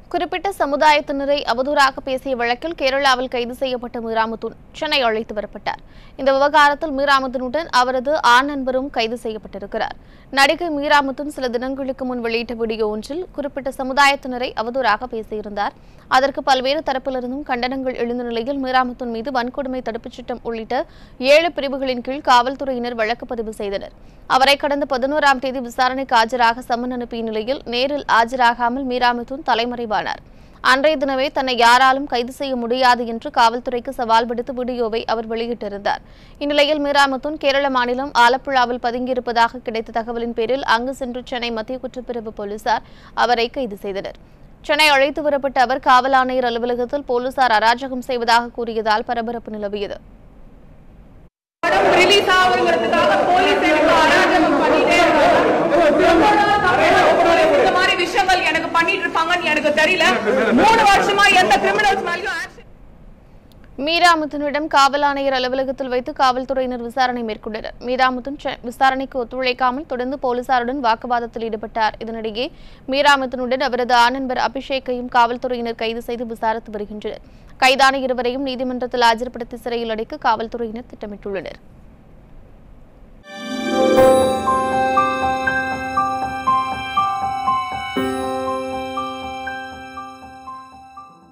குறிப்பிட்ட சமுதாயத்தினரை அவதூறாக பேசிய வழக்கில் கேரளாவில் கைது செய்யப்பட்ட மீராமுத்துன் சென்னை அழைத்து வரப்பட்டார் இந்த விவகாரத்தில் மீராமுத்துனுடன் அவரது ஆண் நண்பரும் கைது செய்யப்பட்டிருக்கிறார் நடிகை மீராமுத்துன் சில தினங்களுக்கு முன் வெளியிட்ட வீடியோ ஒன்றில் குறிப்பிட்ட சமுதாயத்தினரை அவதூறாக பேசியிருந்தார் அதற்கு பல்வேறு தரப்பிலிருந்தும் கண்டனங்கள் எழுந்த நிலையில் மீராமுத்துன் மீது வன்கொடுமை தடுப்புச் சட்டம் உள்ளிட்ட ஏழு பிரிவுகளின் கீழ் காவல்துறையினர் வழக்கு பதிவு செய்தனர் அவரை கடந்த பதினோராம் தேதி விசாரணைக்கு ஆஜராக சம்மன் அனுப்பிய நிலையில் நேரில் ஆஜராகாமல் மீராமுத்துன் தலைமறைவானார் அன்றைய தினமே தன்னை யாராலும் கைது செய்ய முடியாது என்று காவல்துறைக்கு சவால் விடுத்து வீடியோவை அவர் வெளியிட்டிருந்தார் இந்நிலையில் மீராமுத்துன் கேரள மாநிலம் ஆலப்புழாவில் பதுங்கியிருப்பதாக கிடைத்த தகவலின் பேரில் அங்கு சென்று சென்னை மத்திய குற்றப்பிரிவு போலீசார் அவரை கைது செய்தனர் சென்னை அழைத்து வரப்பட்ட அவர் காவல் ஆணையர் அலுவலகத்தில் போலீசார் அராஜகம் செய்வதாக கூறியதால் பரபரப்பு நிலவியது படம் ரிலீஸ் ஆகுங்கிறதுக்காக போலீஸ் எனக்கு அராஜகம் பண்ணிட்டே இருக்காங்க. எவ்வளவு நாள் தமிழ்ல போலீஸ் இந்த மாதிரி விஷயங்கள் எனக்கு பண்ணிட்டு இருப்பாங்கன்னு எனக்கு தெரியல மூணு வருஷமா எந்த கிரிமினல்ஸ் மேலயும் action மீராமுத்தனிடம் காவல் ஆணையர் அலுவலகத்தில் வைத்து காவல்துறையினர் விசாரணை மேற்கொண்டனர் மீராமுத்தன் செ- விசாரணைக்கு ஒத்துழைக்காமல் தொடர்ந்து போலீசாருடன் வாக்குவாதத்தில் ஈடுபட்டார் இதனிடையே மீராமுத்தனுடன் அவரது ஆனன்பர் அபிஷேக்கையும் காவல்துறையினர் கைது செய்து விசாரித்து வருகின்றனர் கைதான இருவரையும் நீதிமன்றத்தில் ஆஜர்படுத்தி சிறையில் அடைக்க காவல்துறையினர் திட்டமிட்டுள்ளனர்